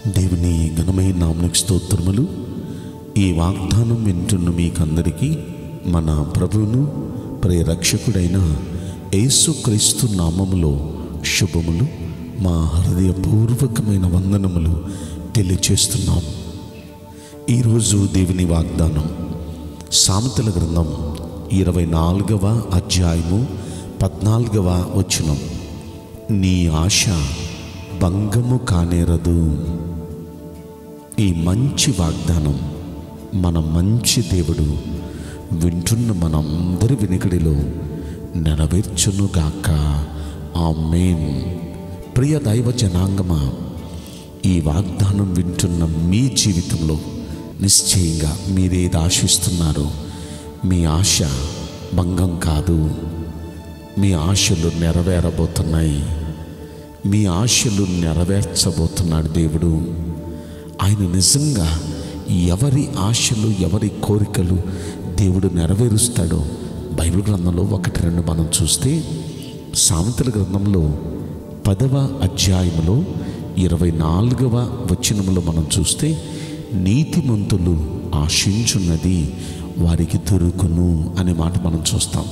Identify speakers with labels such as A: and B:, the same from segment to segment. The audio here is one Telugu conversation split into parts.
A: దేవుని ఘనమైన నామనికి స్తోత్రములు ఈ వాగ్దానం వింటున్న మీకందరికీ మన ప్రభువును ప్రియరక్షకుడైన యేసుక్రీస్తు నామములో శుభములు మా హృదయపూర్వకమైన వందనములు తెలియచేస్తున్నాం ఈరోజు దేవుని వాగ్దానం సామెతల గ్రంథం ఇరవై నాలుగవ అధ్యాయము పద్నాలుగవ వచనం నీ ఆశ భంగము కానేరదు ఈ మంచి వాగ్దానం మన మంచి దేవుడు వింటున్న మనందరి వినికిడిలో నెరవేర్చునుగాక ఆమేన్ ప్రియ దైవ జనాంగమా ఈ వాగ్దానం వింటున్న మీ జీవితంలో నిశ్చయంగా మీరేది ఆశిస్తున్నారో మీ ఆశ భంగం కాదు మీ ఆశలు నెరవేరబోతున్నాయి మీ ఆశలు నెరవేర్చబోతున్నాడు దేవుడు ఆయన నిజంగా ఎవరి ఆశలు ఎవరి కోరికలు దేవుడు నెరవేరుస్తాడో బైబిల్ గ్రంథంలో ఒకటి రెండు మనం చూస్తే సామెతల గ్రంథంలో పదవ అధ్యాయంలో ఇరవై నాలుగవ వచనంలో మనం చూస్తే నీతిమంతులు ఆశించున్నది వారికి దొరుకును అనే మాట మనం చూస్తాం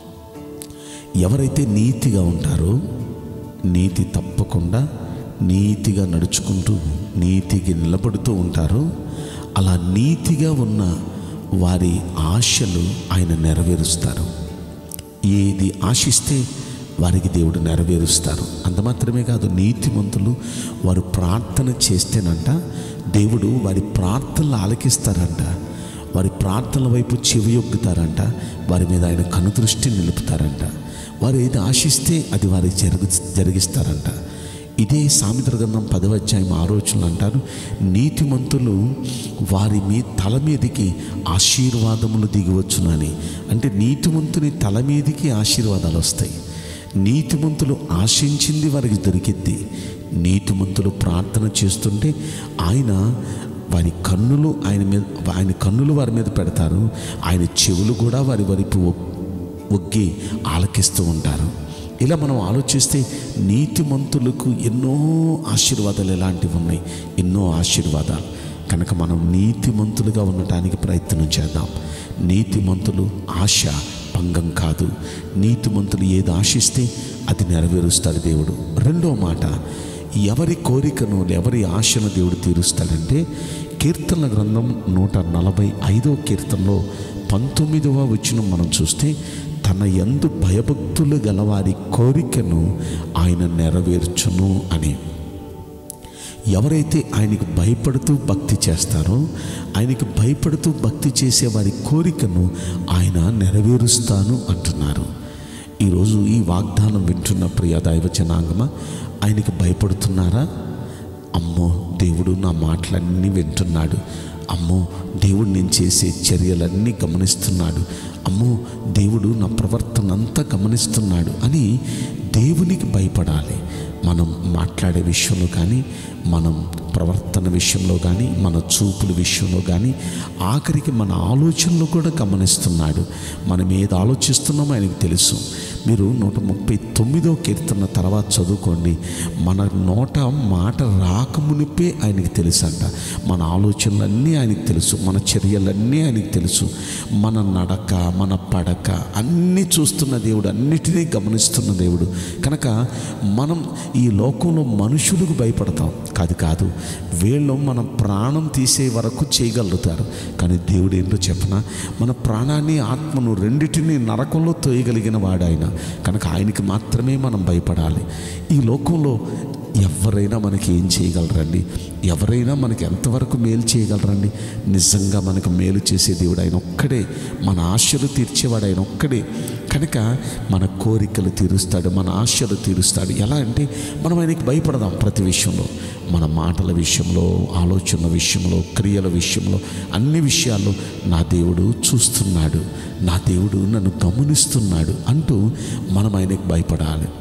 A: ఎవరైతే నీతిగా ఉంటారో నీతి తప్పకుండా నీతిగా నడుచుకుంటూ నీతికి నిలబడుతూ ఉంటారో అలా నీతిగా ఉన్న వారి ఆశలు ఆయన నెరవేరుస్తారు ఏది ఆశిస్తే వారికి దేవుడు నెరవేరుస్తారు అంత మాత్రమే కాదు నీతిమంతులు వారు ప్రార్థన చేస్తేనంట దేవుడు వారి ప్రార్థనలు ఆలకిస్తారంట వారి ప్రార్థనల వైపు చెవియొగ్గుతారంట వారి మీద ఆయన కనుదృష్టి నిలుపుతారంట వారు ఏది ఆశిస్తే అది వారికి జరుగు జరిగిస్తారంట ఇదే సామెతల గ్రంథం పదవ అధ్యాయం ఆలోచనలు అంటారు నీతిమంతులు వారి మీ తల మీదికి ఆశీర్వాదములు దిగివచ్చునని అంటే నీతిమంతుని తల మీదికి ఆశీర్వాదాలు వస్తాయి నీతిమంతులు ఆశించింది వారికి దొరికిద్ది నీతిమంతులు ప్రార్థన చేస్తుంటే ఆయన వారి కన్నులు ఆయన మీద ఆయన కన్నులు వారి మీద పెడతారు ఆయన చెవులు కూడా వారి వైపు ఒగ్గి ఆలకిస్తూ ఉంటారు ఇలా మనం ఆలోచిస్తే నీతిమంతులకు ఎన్నో ఆశీర్వాదాలు ఎలాంటివి ఉన్నాయి ఎన్నో ఆశీర్వాదాలు కనుక మనం నీతిమంతులుగా ఉండటానికి ప్రయత్నం చేద్దాం నీతిమంతులు ఆశ భంగం కాదు నీతిమంతులు ఏది ఆశిస్తే అది నెరవేరుస్తాడు దేవుడు రెండో మాట ఎవరి కోరికను ఎవరి ఆశను దేవుడు తీరుస్తాడంటే కీర్తనల గ్రంథం నూట నలభై ఐదో కీర్తనలో పంతొమ్మిదవ వచనం మనం చూస్తే తన ఎందు భయభక్తులు గలవారి కోరికను ఆయన నెరవేర్చును అని ఎవరైతే ఆయనకు భయపడుతూ భక్తి చేస్తారో ఆయనకు భయపడుతూ భక్తి చేసే వారి కోరికను ఆయన నెరవేరుస్తాను అంటున్నారు ఈరోజు ఈ వాగ్దానం వింటున్న ప్రియ దైవ జనాంగమ ఆయనకి భయపడుతున్నారా అమ్మో దేవుడు నా మాటలన్నీ వింటున్నాడు అమ్మో దేవుడు నేను చేసే చర్యలన్నీ గమనిస్తున్నాడు అమ్మో దేవుడు నా ప్రవర్తన అంతా గమనిస్తున్నాడు అని దేవునికి భయపడాలి మనం మాట్లాడే విషయంలో కానీ మనం ప్రవర్తన విషయంలో కానీ మన చూపుల విషయంలో కానీ ఆఖరికి మన ఆలోచనలు కూడా గమనిస్తున్నాడు మనం ఏది ఆలోచిస్తున్నామో ఆయనకు తెలుసు మీరు నూట ముప్పై తొమ్మిదో కీర్తన తర్వాత చదువుకోండి మన నోట మాట రాకమునిపే ఆయనకి తెలుసు అంట మన ఆలోచనలన్నీ ఆయనకు తెలుసు మన చర్యలన్నీ ఆయనకు తెలుసు మన నడక మన పడక అన్నీ చూస్తున్న దేవుడు అన్నిటినీ గమనిస్తున్న దేవుడు కనుక మనం ఈ లోకంలో మనుషులకు భయపడతాం కాదు కాదు వీళ్ళు మన ప్రాణం తీసే వరకు చేయగలుగుతారు కానీ దేవుడు ఏంటో చెప్పన మన ప్రాణాన్ని ఆత్మను రెండిటిని నరకంలో తోయగలిగిన వాడు ఆయన కనుక ఆయనకి మాత్రమే మనం భయపడాలి ఈ లోకంలో ఎవరైనా మనకి ఏం చేయగలరండి ఎవరైనా మనకి ఎంతవరకు మేలు చేయగలరండి నిజంగా మనకు మేలు చేసే దేవుడు ఆయన ఒక్కడే మన ఆశలు తీర్చేవాడు ఆయన ఒక్కడే కనుక మన కోరికలు తీరుస్తాడు మన ఆశలు తీరుస్తాడు ఎలా అంటే మనం ఆయనకి భయపడదాం ప్రతి విషయంలో మన మాటల విషయంలో ఆలోచన విషయంలో క్రియల విషయంలో అన్ని విషయాల్లో నా దేవుడు చూస్తున్నాడు నా దేవుడు నన్ను గమనిస్తున్నాడు అంటూ మనం ఆయనకి భయపడాలి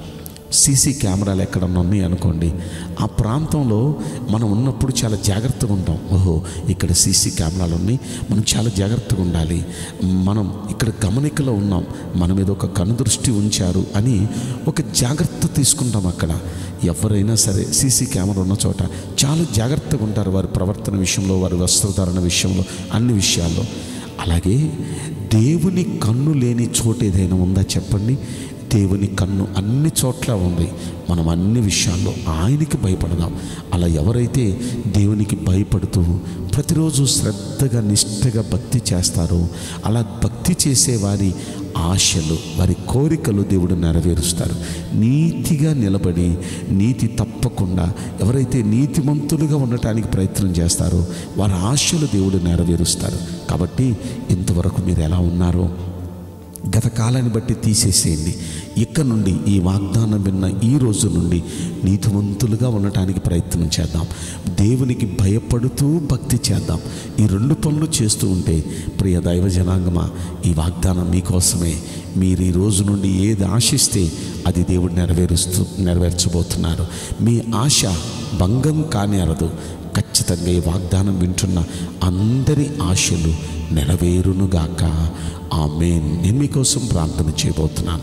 A: సీసీ కెమెరాలు ఎక్కడన్నా ఉన్నాయి అనుకోండి ఆ ప్రాంతంలో మనం ఉన్నప్పుడు చాలా జాగ్రత్తగా ఉంటాం ఓహో ఇక్కడ సీసీ కెమెరాలు ఉన్నాయి మనం చాలా జాగ్రత్తగా ఉండాలి మనం ఇక్కడ గమనికలో ఉన్నాం మన మీద ఒక కనుదృష్టి ఉంచారు అని ఒక జాగ్రత్త తీసుకుంటాం అక్కడ ఎవరైనా సరే సీసీ కెమెరా ఉన్న చోట చాలా జాగ్రత్తగా ఉంటారు వారి ప్రవర్తన విషయంలో వారి వస్త్రధారణ విషయంలో అన్ని విషయాల్లో అలాగే దేవుని కన్ను లేని చోటు ఏదైనా ఉందా చెప్పండి దేవుని కన్ను అన్ని చోట్ల ఉంది మనం అన్ని విషయాల్లో ఆయనకి భయపడదాం అలా ఎవరైతే దేవునికి భయపడుతూ ప్రతిరోజు శ్రద్ధగా నిష్ఠగా భక్తి చేస్తారో అలా భక్తి చేసే వారి ఆశలు వారి కోరికలు దేవుడు నెరవేరుస్తారు నీతిగా నిలబడి నీతి తప్పకుండా ఎవరైతే నీతిమంతులుగా ఉండటానికి ప్రయత్నం చేస్తారో వారి ఆశలు దేవుడు నెరవేరుస్తారు కాబట్టి ఇంతవరకు మీరు ఎలా ఉన్నారో గత కాలాన్ని బట్టి తీసేసేయండి ఇక్కడ నుండి ఈ వాగ్దానం విన్న ఈ రోజు నుండి నీతివంతులుగా ఉండటానికి ప్రయత్నం చేద్దాం దేవునికి భయపడుతూ భక్తి చేద్దాం ఈ రెండు పనులు చేస్తూ ఉంటే ప్రియ దైవ జనాంగమా ఈ వాగ్దానం మీకోసమే మీరు ఈ రోజు నుండి ఏది ఆశిస్తే అది దేవుడు నెరవేరుస్తూ నెరవేర్చబోతున్నారు మీ ఆశ భంగం కాని అరదు ఖచ్చితంగా ఈ వాగ్దానం వింటున్న అందరి ఆశలు నెరవేరునుగాక ఆమెన్ నేను మీకోసం ప్రార్థన చేయబోతున్నాను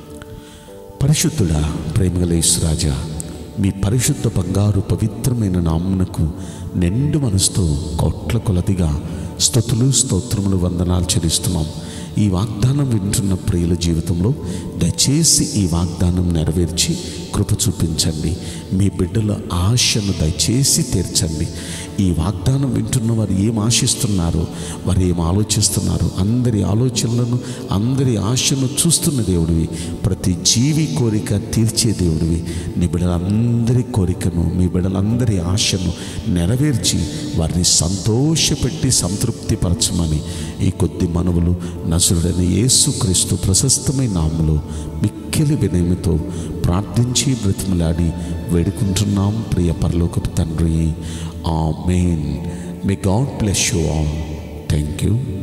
A: పరిశుద్ధుడా ప్రేమగలేశ్వరాజా మీ పరిశుద్ధ బంగారు పవిత్రమైన నామునకు నిండు మనసుతో కోట్ల కొలదిగా స్థుతులు స్తోత్రములు వందనాలు చెల్లిస్తున్నాం ఈ వాగ్దానం వింటున్న ప్రియుల జీవితంలో దయచేసి ఈ వాగ్దానం నెరవేర్చి కృప చూపించండి మీ బిడ్డల ఆశను దయచేసి తీర్చండి ఈ వాగ్దానం వింటున్న వారు ఏం ఆశిస్తున్నారో వారు ఏం ఆలోచిస్తున్నారు అందరి ఆలోచనలను అందరి ఆశను చూస్తున్న దేవుడివి ప్రతి జీవి కోరిక తీర్చే దేవుడివి నీ బిడ్డలందరి కోరికను మీ బిడ్డలందరి ఆశను నెరవేర్చి వారిని సంతోషపెట్టి సంతృప్తిపరచమని ఈ కొద్ది మనవులు నసురుడైన యేసుక్రీస్తు ప్రశస్తమైన నామములో మిక్కిలి వినయముతో ప్రార్థించి బ్రతిమలాడి వేడుకుంటున్నాం ప్రియ పరలోకపు తండ్రి amen may God bless you all thank you